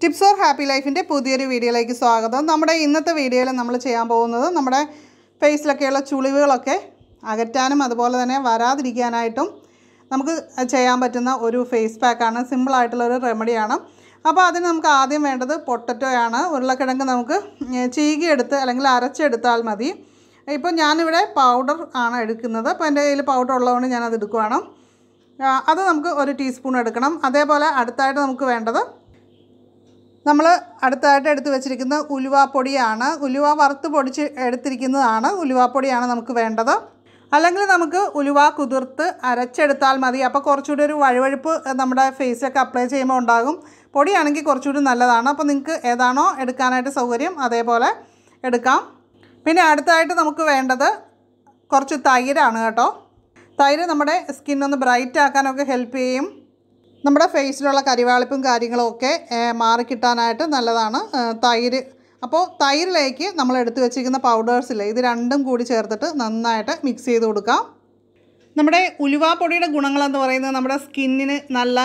tips or happy ലൈഫിൻ്റെ പുതിയൊരു വീഡിയോയിലേക്ക് സ്വാഗതം നമ്മുടെ ഇന്നത്തെ വീഡിയോയിൽ നമ്മൾ ചെയ്യാൻ പോകുന്നത് നമ്മുടെ ഫേസിലൊക്കെയുള്ള ചുളിവുകളൊക്കെ അകറ്റാനും അതുപോലെ തന്നെ വരാതിരിക്കാനായിട്ടും നമുക്ക് ചെയ്യാൻ പറ്റുന്ന ഒരു ഫേസ് പാക്കാണ് സിമ്പിളായിട്ടുള്ള ഒരു റെമഡിയാണ് അപ്പോൾ അതിന് നമുക്ക് ആദ്യം വേണ്ടത് പൊട്ടറ്റോയാണ് ഉരുളക്കിഴങ്ങ് നമുക്ക് ചീകിയെടുത്ത് അല്ലെങ്കിൽ അരച്ചെടുത്താൽ മതി ഇപ്പോൾ ഞാനിവിടെ പൗഡർ ആണ് എടുക്കുന്നത് അപ്പോൾ എൻ്റെ കയ്യിൽ പൗഡർ ഉള്ളതുകൊണ്ട് ഞാനത് എടുക്കുവാണ് ആ, അത് നമുക്ക് ഒരു ടീസ്പൂൺ എടുക്കണം അതേപോലെ അടുത്തായിട്ട് നമുക്ക് വേണ്ടത് നമ്മൾ അടുത്തായിട്ട് എടുത്ത് വെച്ചിരിക്കുന്ന ഉലുവാപ്പൊടിയാണ് ഉലുവ വറുത്ത് പൊടിച്ച് എടുത്തിരിക്കുന്നതാണ് ഉലുവാപ്പൊടിയാണ് നമുക്ക് വേണ്ടത് അല്ലെങ്കിൽ നമുക്ക് ഉലുവ കുതിർത്ത് അരച്ചെടുത്താൽ മതി അപ്പോൾ കുറച്ചുകൂടി ഒരു വഴുവഴുപ്പ് നമ്മുടെ ഫേസിലൊക്കെ അപ്ലൈ ചെയ്യുമ്പോൾ ഉണ്ടാകും പൊടിയാണെങ്കിൽ കുറച്ചുകൂടി നല്ലതാണ് അപ്പോൾ നിങ്ങൾക്ക് ഏതാണോ എടുക്കാനായിട്ട് സൗകര്യം അതേപോലെ എടുക്കാം പിന്നെ അടുത്തായിട്ട് നമുക്ക് വേണ്ടത് കുറച്ച് തൈരാണ് കേട്ടോ തൈര് നമ്മുടെ സ്കിന്നൊന്ന് ബ്രൈറ്റ് ആക്കാനൊക്കെ ഹെൽപ്പ് ചെയ്യും നമ്മുടെ ഫേസിലുള്ള കരിവാളിപ്പും കാര്യങ്ങളും ഒക്കെ ഏഹ്, മാറിക്കിട്ടാനായിട്ട് നല്ലതാണ് ഏഹ്, തൈര് അപ്പോൾ തൈരിലേക്ക് നമ്മൾ എടുത്തു വെച്ചിരിക്കുന്ന പൗഡേഴ്സില്ലേ ഇത് രണ്ടും കൂടി ചേർത്തിട്ട് നന്നായിട്ട് മിക്സ് ചെയ്ത് കൊടുക്കാം നമ്മുടെ ഉലുവാപ്പൊടിയുടെ ഗുണങ്ങളെന്ന് പറയുന്നത് നമ്മുടെ സ്കിന്നിന് നല്ല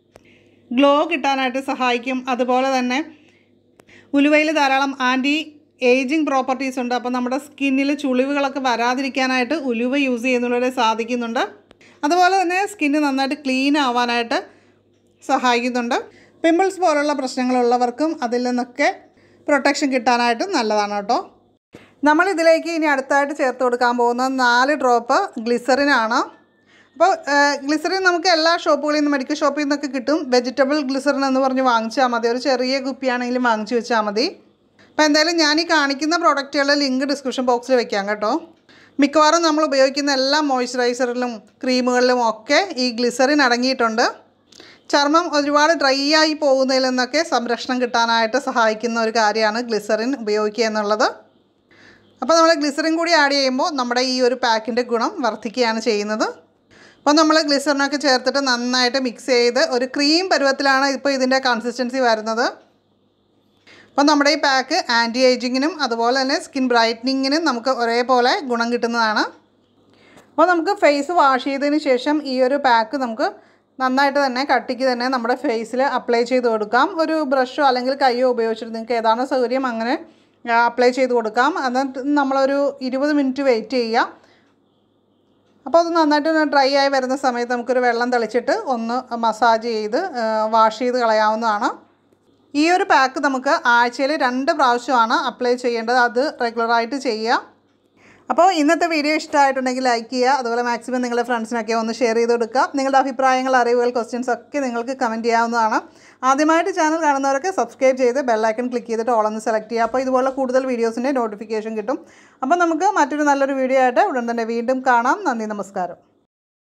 ഗ്ലോ കിട്ടാനായിട്ട് സഹായിക്കും അതുപോലെ തന്നെ ഉലുവയിൽ ധാരാളം ആൻറ്റി ഏജിങ് പ്രോപ്പർട്ടീസ് ഉണ്ട് അപ്പോൾ നമ്മുടെ സ്കിന്നിൽ ചുളിവുകളൊക്കെ വരാതിരിക്കാനായിട്ട് ഉലുവ യൂസ് ചെയ്യുന്നതിലൂടെ സാധിക്കുന്നുണ്ട് അതുപോലെ തന്നെ സ്കിന്ന് നന്നായിട്ട് ക്ലീൻ ആവാനായിട്ട് സഹായിക്കുന്നുണ്ട് പിമ്പിൾസ് പോലുള്ള പ്രശ്നങ്ങളുള്ളവർക്കും അതിൽ നിന്നൊക്കെ പ്രൊട്ടക്ഷൻ കിട്ടാനായിട്ട് നല്ലതാണ് കേട്ടോ നമ്മൾ ഇതിലേക്ക് ഇനി അടുത്തായിട്ട് ചേർത്ത് കൊടുക്കാൻ പോകുന്ന നാല് ഡ്രോപ്പ് ഗ്ലിസറിനാണ് അപ്പോൾ ഗ്ലിസറിൻ നമുക്ക് എല്ലാ ഷോപ്പുകളിൽ നിന്നും മെഡിക്കൽ ഷോപ്പിൽ നിന്നൊക്കെ കിട്ടും വെജിറ്റബിൾ ഗ്ലിസറിൻ എന്ന് പറഞ്ഞ് വാങ്ങിച്ചാൽ മതി ഒരു ചെറിയ കുപ്പിയാണെങ്കിലും വാങ്ങിച്ചു വെച്ചാൽ മതി അപ്പോൾ എന്തായാലും ഞാൻ ഈ കാണിക്കുന്ന പ്രോഡക്റ്റുകളുടെ ലിങ്ക് ഡിസ്ക്രിപ്ഷൻ ബോക്സിൽ വെക്കാം കേട്ടോ മിക്കവാറും നമ്മൾ ഉപയോഗിക്കുന്ന എല്ലാ മോയ്സ്ചറൈസറിലും ക്രീമുകളിലും ഒക്കെ ഈ ഗ്ലിസറിൻ അടങ്ങിയിട്ടുണ്ട് ചർമ്മം ഒരുപാട് ഡ്രൈ ആയി പോകുന്നതിൽ നിന്നൊക്കെ സംരക്ഷണം കിട്ടാനായിട്ട് സഹായിക്കുന്ന ഒരു കാര്യമാണ് ഗ്ലിസറിൻ ഉപയോഗിക്കുക എന്നുള്ളത് അപ്പോൾ നമ്മൾ ഗ്ലിസറിൻ കൂടി ആഡ് ചെയ്യുമ്പോൾ നമ്മുടെ ഈ ഒരു പാക്കിൻ്റെ ഗുണം വർദ്ധിക്കുകയാണ് ചെയ്യുന്നത് അപ്പോൾ നമ്മൾ ഗ്ലിസറിനൊക്കെ ചേർത്തിട്ട് നന്നായിട്ട് മിക്സ് ചെയ്ത് ഒരു ക്രീം പരുവത്തിലാണ് ഇപ്പോൾ ഇതിൻ്റെ കൺസിസ്റ്റൻസി വരുന്നത് അപ്പോൾ നമ്മുടെ ഈ പാക്ക് ആൻറ്റി ഏജിങ്ങിനും അതുപോലെ തന്നെ സ്കിൻ ബ്രൈറ്റനിങ്ങിനും നമുക്ക് ഒരേപോലെ ഗുണം കിട്ടുന്നതാണ് അപ്പോൾ നമുക്ക് ഫേസ് വാഷ് ചെയ്തതിന് ശേഷം ഈ ഒരു പാക്ക് നമുക്ക് നന്നായിട്ട് തന്നെ കട്ടിക്ക് തന്നെ നമ്മുടെ ഫേസിൽ അപ്ലൈ ചെയ്ത് കൊടുക്കാം ഒരു ബ്രഷോ അല്ലെങ്കിൽ കൈയോ ഉപയോഗിച്ചിട്ട് നിങ്ങൾക്ക് ഏതാണോ സൗകര്യം അങ്ങനെ അപ്ലൈ ചെയ്ത് കൊടുക്കാം എന്നിട്ട് നമ്മളൊരു ഇരുപത് മിനിറ്റ് വെയിറ്റ് ചെയ്യുക അപ്പോൾ അത് നന്നായിട്ട് ഒന്ന് ഡ്രൈ ആയി വരുന്ന സമയത്ത് നമുക്കൊരു വെള്ളം തെളിച്ചിട്ട് ഒന്ന് മസാജ് ചെയ്ത് വാഷ് ചെയ്ത് കളയാവുന്നതാണ് ഈ ഒരു പാക്ക് നമുക്ക് ആഴ്ചയിൽ രണ്ട് പ്രാവശ്യമാണ് അപ്ലൈ ചെയ്യേണ്ടത് അത് റെഗുലറായിട്ട് ചെയ്യുക അപ്പോൾ ഇന്നത്തെ വീഡിയോ ഇഷ്ടമായിട്ടുണ്ടെങ്കിൽ ലൈക്ക് ചെയ്യുക അതുപോലെ മാക്സിമം നിങ്ങളുടെ ഫ്രണ്ട്സിനൊക്കെ ഒന്ന് ഷെയർ ചെയ്ത് കൊടുക്കുക നിങ്ങളുടെ അഭിപ്രായങ്ങൾ അറിവുകൾ ക്വസ്റ്റ്യൻസ് ഒക്കെ നിങ്ങൾക്ക് കമൻറ്റ് ചെയ്യാവുന്നതാണ് ആദ്യമായിട്ട് ചാനൽ കാണുന്നവരൊക്കെ സബ്സ്ക്രൈബ് ചെയ്ത് ബെല്ലൈക്കൺ ക്ലിക്ക് ചെയ്തിട്ട് ഓളൊന്ന് സെലക്ട് ചെയ്യുക അപ്പോൾ ഇതുപോലെ കൂടുതൽ വീഡിയോസിൻ്റെ നോട്ടിഫിക്കേഷൻ കിട്ടും അപ്പോൾ നമുക്ക് മറ്റൊരു നല്ലൊരു വീഡിയോ ആയിട്ട് ഉടൻ തന്നെ വീണ്ടും കാണാം നന്ദി നമസ്കാരം